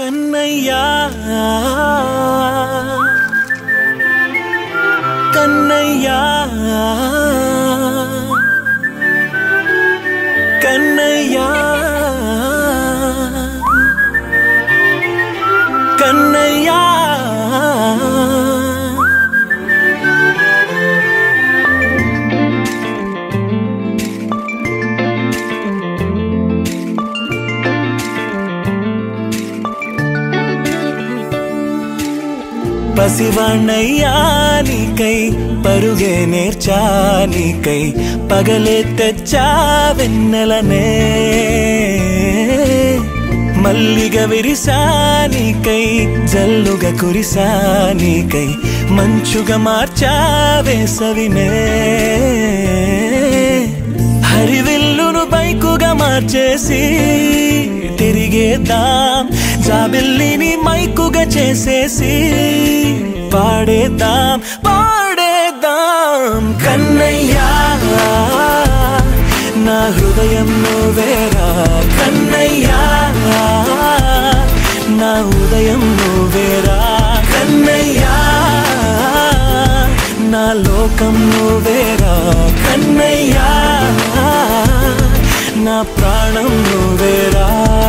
కన్నయ్యా కన్నయ్యా కన్నయ్యా కన్నయ్యా పసివాణ్ణయ్యా నీకై పరుగే నేర్చా నీకై పగలే తెచ్చా వెన్నెలనే మల్లిగ విరిసా నీకై జల్లుగా కురిసా నీకై మంచుగా మార్చా వేసవినే హరివిల్లును బైకుగా మార్చేసి తిరిగేద్దాం జాబిల్లిని మైకుగా చేసేసి పాడేద్దాం పాడేద్దాం కన్నయ్యా నా హృదయం నువ్వేరా కన్నయ్యా నా ఉదయం నువ్వేరా కన్నయ్యా నా లోకం నువ్వేరా కన్నయ్యా నా ప్రాణం నువ్వేరా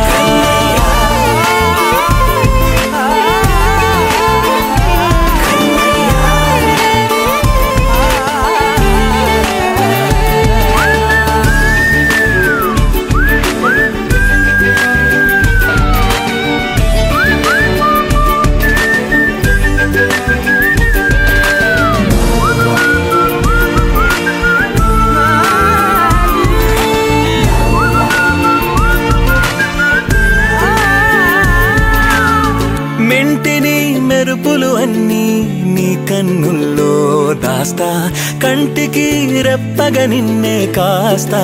మెంటిని మెరుపులు అన్నీ నీ కన్నుల్లో దాస్తా కంటికి రెప్పగా నిన్నే కాస్తా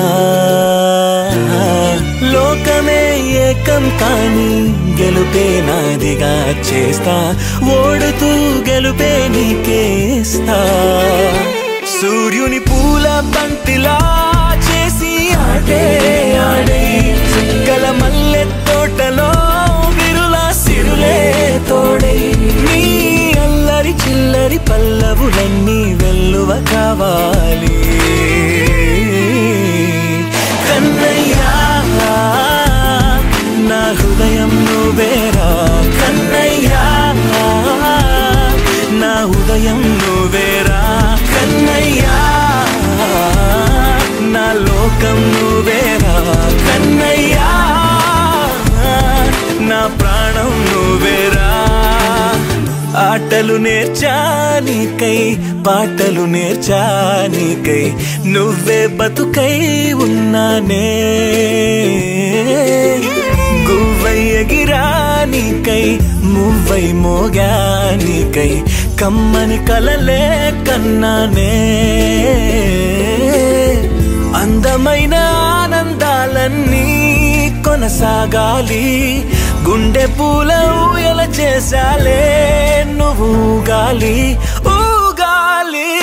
లోకమే ఏకం కాని గెలుపే నాదిగా చేస్తా ఓడుతూ గెలుపే నీకేస్తా సూర్యుని పూల బంతిలా చేసి ఆడే ఆడే చుక్కల మల్లె తోటలో విరుల సిరులే తోడే నీ అల్లరి చిల్లరి పల్లవులన్నీ వెల్లువ కావాలి కన్నయ్యా నా హృదయం నువ్వేరా కన్నయ్యా నా ఉదయం నువ్వేరా కన్నయ్యా నా లోకం నువ్వేరా కన్నయ్యా నా ప్రాణం నువ్వేరా ఆటలు నేర్చానికై పాటలు నేర్చానికై నువ్వే బతుకై ఉన్నానే గువ్వై ఎగిరానికై మువ్వై మోగానికై కమ్మని కలలే కన్నానే అందమైన ఆనందాలన్నీ కొనసాగాలి గుండె పూల ఊయల చేశాలే నువ్వు ఊగాలి ఊగాలి